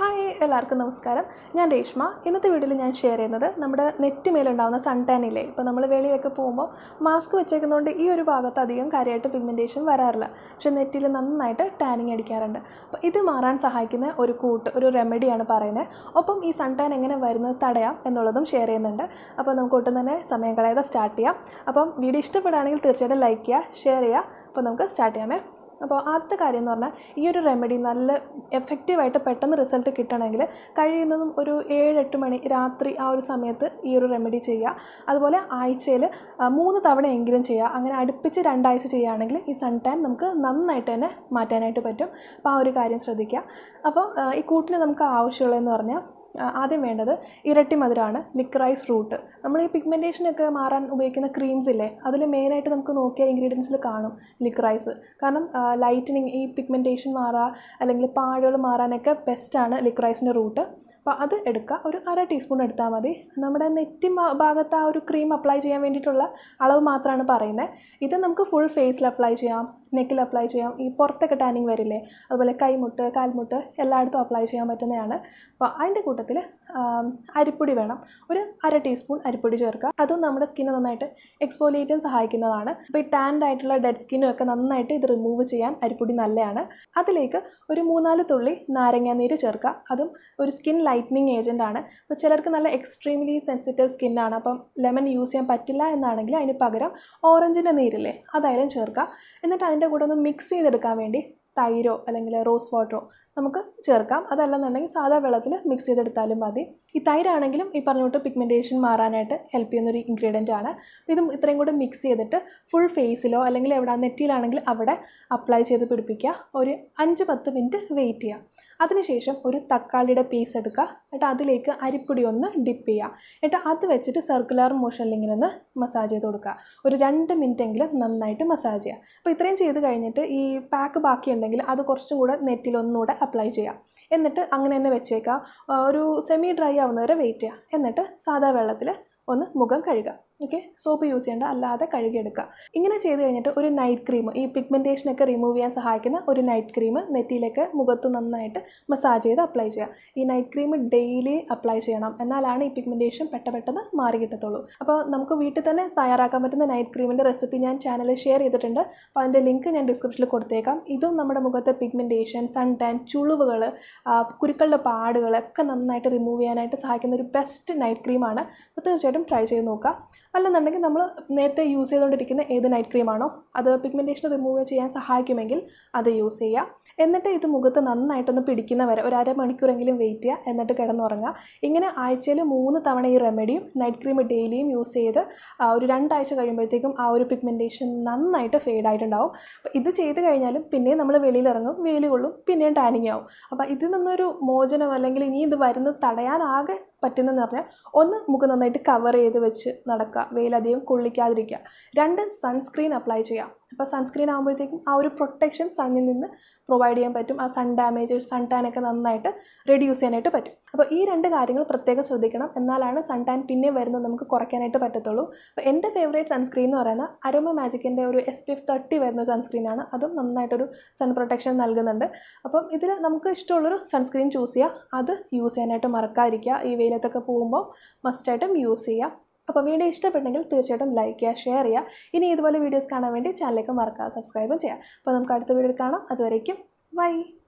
hi എല്ലാവർക്കും നമസ്കാരം ഞാൻ രേഷ്മ ഇന്നത്തെ വീഡിയോയിൽ ഞാൻ ഷെയർ ചെയ്യുന്നത് നമ്മുടെ നെറ്റ് മേലുണ്ടാകുന്ന സൺ ടാൻ ഇല്ലേ ഇപ്പോൾ നമ്മൾ വെളിയിലൊക്കെ പോകുമ്പോൾ മാസ്ക് വെച്ചേക്കുന്നതുകൊണ്ട് ഈ ഒരു ഭാഗത്ത് അധികം കാര്യമായിട്ട് പിഗ്മെൻറ്റേഷൻ വരാറില്ല പക്ഷേ നെറ്റിൽ നന്നായിട്ട് ടാനിങ് അടിക്കാറുണ്ട് അപ്പോൾ ഇത് മാറാൻ സഹായിക്കുന്ന ഒരു കൂട്ട് ഒരു റെമഡിയാണ് പറയുന്നത് ഒപ്പം ഈ സൺ ടാൻ എങ്ങനെ വരുന്നത് തടയാം എന്നുള്ളതും ഷെയർ ചെയ്യുന്നുണ്ട് അപ്പോൾ നമുക്ക് ഒട്ടും തന്നെ സമയം കളയാതെ സ്റ്റാർട്ട് ചെയ്യാം അപ്പം വീഡിയോ ഇഷ്ടപ്പെടുകയാണെങ്കിൽ തീർച്ചയായിട്ടും ലൈക്ക് ചെയ്യുക ഷെയർ ചെയ്യുക അപ്പോൾ നമുക്ക് സ്റ്റാർട്ട് ചെയ്യാമേ അപ്പോൾ ആദ്യത്തെ കാര്യം എന്ന് പറഞ്ഞാൽ ഈ ഒരു റെമഡി നല്ല എഫക്റ്റീവായിട്ട് പെട്ടെന്ന് റിസൾട്ട് കിട്ടണമെങ്കിൽ കഴിയുന്നതും ഒരു ഏഴ് എട്ട് മണി രാത്രി ആ ഒരു സമയത്ത് ഈ ഒരു റെമഡി ചെയ്യുക അതുപോലെ ആഴ്ചയിൽ മൂന്ന് തവണയെങ്കിലും ചെയ്യുക അങ്ങനെ അടുപ്പിച്ച് രണ്ടാഴ്ച ചെയ്യുകയാണെങ്കിൽ ഈ സൺ ടാൻ നമുക്ക് നന്നായിട്ട് തന്നെ മാറ്റാനായിട്ട് പറ്റും അപ്പോൾ ആ ഒരു കാര്യം ശ്രദ്ധിക്കുക അപ്പോൾ ആ, ഈ കൂട്ടിന് നമുക്ക് ആവശ്യമുള്ളതെന്ന് പറഞ്ഞാൽ ആ, ആദ്യം വേണ്ടത് ഇരട്ടി മധുരമാണ് ലിക്രൈസ് റൂട്ട് നമ്മൾ ഈ പിഗ്മെൻറ്റേഷനൊക്കെ മാറാൻ ഉപയോഗിക്കുന്ന ക്രീംസ് ഇല്ലേ അതിൽ മെയിനായിട്ട് നമുക്ക് നോക്കിയ ഇൻഗ്രീഡിയൻസിൽ കാണും ലിക്രൈസ് കാരണം ലൈറ്റനിങ് ഈ പിഗ്മെൻറ്റേഷൻ മാറുക അല്ലെങ്കിൽ പാടുകൾ മാറാനൊക്കെ ബെസ്റ്റാണ് ലിക്രൈസിൻ്റെ റൂട്ട് അപ്പോൾ അത് എടുക്കുക ഒരു അര ടീസ്പൂൺ എടുത്താൽ മതി നമ്മുടെ നെറ്റി ഭാ- ഭാഗത്ത് ആ ഒരു ക്രീം അപ്ലൈ ചെയ്യാൻ വേണ്ടിയിട്ടുള്ള അളവ് മാത്രമാണ് പറയുന്നത് ഇത് നമുക്ക് ഫുൾ ഫേസിൽ അപ്ലൈ ചെയ്യാം നെക്കിൽ അപ്ലൈ ചെയ്യാം ഈ പുറത്തൊക്കെ ടാനിങ് വരില്ലേ അതുപോലെ കൈമുട്ട് കാൽമുട്ട് എല്ലായിടത്തും അപ്ലൈ ചെയ്യാൻ പറ്റുന്നതാണ് അപ്പോൾ അതിൻ്റെ കൂട്ടത്തിൽ അരിപ്പൊടി വേണം ഒരു അര ടീസ്പൂൺ അരിപ്പൊടി ചേർക്കുക അതും നമ്മുടെ സ്കിന്നെ നന്നായിട്ട് എക്സ്ഫോലിയേറ്റ് ചെയ്യാൻ സഹായിക്കുന്നതാണ് അപ്പോൾ ഈ ടാൻഡ് ആയിട്ടുള്ള ഡെഡ് സ്കിന്നും ഒക്കെ നന്നായിട്ട് ഇത് റിമൂവ് ചെയ്യാൻ അരിപ്പൊടി നല്ലതാണ് അതിലേക്ക് ഒരു മൂന്നാല് തുള്ളി നാരങ്ങാനീര് ചേർക്കുക അതും ഒരു സ്കിൻ ലൈറ്റനിങ് ഏജൻ്റ് ആണ് അപ്പോൾ ചിലർക്ക് നല്ല എക്സ്ട്രീംലി സെൻസിറ്റീവ് സ്കിന്നാണ് അപ്പം ലെമൺ യൂസ് ചെയ്യാൻ പറ്റില്ല എന്നാണെങ്കിൽ അതിന് പകരം ഓറഞ്ചിൻ്റെ നീരില്ലേ അതായാലും ചേർക്കുക എന്നിട്ട് അതിൻ്റെ കൂടെ ഒന്ന് മിക്സ് ചെയ്തെടുക്കാൻ വേണ്ടി തൈരോ അല്ലെങ്കിൽ റോസ് വാട്ടറോ നമുക്ക് ചേർക്കാം അതല്ലെന്നുണ്ടെങ്കിൽ സാധാ വെള്ളത്തിൽ മിക്സ് ചെയ്തെടുത്താലും മതി ഈ തൈരാണെങ്കിലും ഈ പറഞ്ഞോട്ട് പിഗ്മെൻറ്റേഷൻ മാറാനായിട്ട് ഹെൽപ്പ് ചെയ്യുന്ന ഒരു ഇൻഗ്രീഡിയൻ്റ് ആണ് ഇതും ഇത്രയും കൂടെ മിക്സ് ചെയ്തിട്ട് ഫുൾ ഫേസിലോ അല്ലെങ്കിൽ എവിടെ നെറ്റിയിലാണെങ്കിൽ അവിടെ അപ്ലൈ ചെയ്ത് പിടിപ്പിക്കുക ഒരു അഞ്ച് പത്ത് മിനിറ്റ് വെയിറ്റ് ചെയ്യുക അതിനുശേഷം ഒരു തക്കാളിയുടെ പീസ് എടുക്കുക എന്നിട്ട് അതിലേക്ക് അരിപ്പൊടി ഒന്ന് ഡിപ്പ് ചെയ്യുക എന്നിട്ട് അത് വെച്ചിട്ട് സർക്കുലർ മോഷനിൽ ഇങ്ങനെ ഒന്ന് മസാജ് ചെയ്ത് കൊടുക്കുക ഒരു രണ്ട് മിനിറ്റ് എങ്കിലും നന്നായിട്ട് മസാജ് ചെയ്യുക അപ്പോൾ ഇത്രയും ചെയ്ത് കഴിഞ്ഞിട്ട് ഈ പാക്ക് ബാക്കിയുണ്ടെങ്കിൽ അത് കുറച്ചും കൂടെ നെറ്റിൽ ഒന്നുകൂടെ അപ്ലൈ ചെയ്യാം എന്നിട്ട് അങ്ങനെ തന്നെ വെച്ചേക്കുക ആ, ഒരു സെമി ഡ്രൈ ആവുന്നവരെ വെയിറ്റ് ചെയ്യുക എന്നിട്ട് സാധാ വെള്ളത്തിൽ ഒന്ന് മുഖം കഴുകുക ഓക്കെ സോപ്പ് യൂസ് ചെയ്യേണ്ട അല്ലാതെ കഴുകിയെടുക്കുക ഇങ്ങനെ ചെയ്ത് കഴിഞ്ഞിട്ട് ഒരു നൈറ്റ് ക്രീം ഈ പിഗ്മെൻറ്റേഷനൊക്കെ റിമൂവ് ചെയ്യാൻ സഹായിക്കുന്ന ഒരു നൈറ്റ് ക്രീം നെറ്റിയിലേക്ക് മുഖത്ത് നന്നായിട്ട് മസാജ് ചെയ്ത് അപ്ലൈ ചെയ്യുക ഈ നൈറ്റ് ക്രീം ഡെയിലി അപ്ലൈ ചെയ്യണം എന്നാലാണ് ഈ പിഗ്മെൻറ്റേഷൻ പെട്ട പെട്ടെന്ന് മാറി കിട്ടത്തുള്ളൂ അപ്പോൾ നമുക്ക് വീട്ടിൽ തന്നെ തയ്യാറാക്കാൻ പറ്റുന്ന നൈറ്റ് ക്രീമിൻ്റെ റെസിപ്പി ഞാൻ ചാനലിൽ ഷെയർ ചെയ്തിട്ടുണ്ട് അപ്പോൾ അതിൻ്റെ ലിങ്ക് ഞാൻ ഡിസ്ക്രിപ്ഷനിൽ കൊടുത്തേക്കാം ഇതും നമ്മുടെ മുഖത്തെ പിഗ്മെൻറ്റേഷൻ സൺ ടാൻ ചുളിവുകൾ കുരുക്കളുടെ പാടുകളൊക്കെ നന്നായിട്ട് റിമൂവ് ചെയ്യാനായിട്ട് സഹായിക്കുന്ന ഒരു ബെസ്റ്റ് നൈറ്റ് ക്രീമാണ് അപ്പോൾ തീർച്ചയായിട്ടും ട്രൈ ചെയ്ത് നോക്കുക അല്ലെന്നുണ്ടെങ്കിൽ നമ്മൾ നേരത്തെ യൂസ് ചെയ്തുകൊണ്ടിരിക്കുന്ന ഏത് നൈറ്റ് ക്രീമാണോ അത് പിഗ്മെൻറ്റേഷൻ റിമൂവ് ചെയ്യാൻ സഹായിക്കുമെങ്കിൽ അത് യൂസ് ചെയ്യുക എന്നിട്ട് ഇത് മുഖത്ത് നന്നായിട്ടൊന്ന് പിടിക്കുന്ന വരെ ഒരു അരമണിക്കൂറെങ്കിലും വെയിറ്റ് ചെയ്യുക എന്നിട്ട് കിടന്നുറങ്ങുക ഇങ്ങനെ ആഴ്ചയിൽ മൂന്ന് തവണ ഈ റെമഡിയും നൈറ്റ് ക്രീം ഡെയിലിയും യൂസ് ചെയ്ത് ആ, ഒരു രണ്ടാഴ്ച കഴിയുമ്പോഴത്തേക്കും ആ ഒരു പിഗ്മെൻറ്റേഷൻ നന്നായിട്ട് ഫെയ്ഡ് ആയിട്ടുണ്ടാവും അപ്പോൾ ഇത് ചെയ്ത് കഴിഞ്ഞാലും പിന്നെയും നമ്മൾ വെളിയിലിറങ്ങും വെയിൽ കൊള്ളും പിന്നെയും ടാനിങ് ആവും അപ്പോൾ ഇതിൽ നിന്നൊരു മോചനം അല്ലെങ്കിൽ ഇനി ഇത് വരുന്നത് തടയാനാകെ പറ്റുന്നതെന്ന് പറഞ്ഞാൽ ഒന്ന് മുഖം നന്നായിട്ട് കവർ ചെയ്ത് വെച്ച് നടക്കുക വെയിലധികം കൊള്ളിക്കാതിരിക്കുക രണ്ട് സൺസ്ക്രീൻ അപ്ലൈ ചെയ്യുക അപ്പോൾ സൺസ്ക്രീൻ ആകുമ്പോഴത്തേക്കും ആ ഒരു പ്രൊട്ടക്ഷൻ സണ്ണിൽ നിന്ന് പ്രൊവൈഡ് ചെയ്യാൻ പറ്റും ആ സൺ ഡാമേജ് സൺ ടാൻ ഒക്കെ നന്നായിട്ട് റെഡ്യൂസ് ചെയ്യാനായിട്ട് പറ്റും അപ്പോൾ ഈ രണ്ട് കാര്യങ്ങൾ പ്രത്യേകം ശ്രദ്ധിക്കണം എന്നാലാണ് സൺ ടാൻ പിന്നെ വരുന്നത് നമുക്ക് കുറയ്ക്കാനായിട്ട് പറ്റത്തുള്ളൂ അപ്പോൾ എൻ്റെ ഫേവറേറ്റ് സൺസ്ക്രീൻ എന്ന് പറയുന്നത് അരോമ മാജിക്കിൻ്റെ ഒരു എസ് പി എഫ് തേർട്ടി വരുന്ന സൺസ്ക്രീനാണ് അതും നന്നായിട്ടൊരു സൺ പ്രൊട്ടക്ഷൻ നൽകുന്നുണ്ട് അപ്പം ഇതിൽ നമുക്ക് ഇഷ്ടമുള്ളൊരു സൺസ്ക്രീൻ ചൂസ് ചെയ്യുക അത് യൂസ് ചെയ്യാനായിട്ട് മറക്കാതിരിക്കുക ഈ വെയിലത്തൊക്കെ പോകുമ്പോൾ മസ്റ്റായിട്ടും യൂസ് ചെയ്യുക അപ്പോൾ വീഡിയോ ഇഷ്ടപ്പെട്ടെങ്കിൽ തീർച്ചയായിട്ടും ലൈക്ക് ചെയ്യുക ഷെയർ ചെയ്യുക ഇനി ഇതുപോലെ വീഡിയോസ് കാണാൻ വേണ്ടി ചാനലിലേക്ക് മറക്കാതെ സബ്സ്ക്രൈബും ചെയ്യുക അപ്പോൾ നമുക്ക് അടുത്ത വീഡിയോയിൽ കാണാം അതുവരേക്കും ബൈ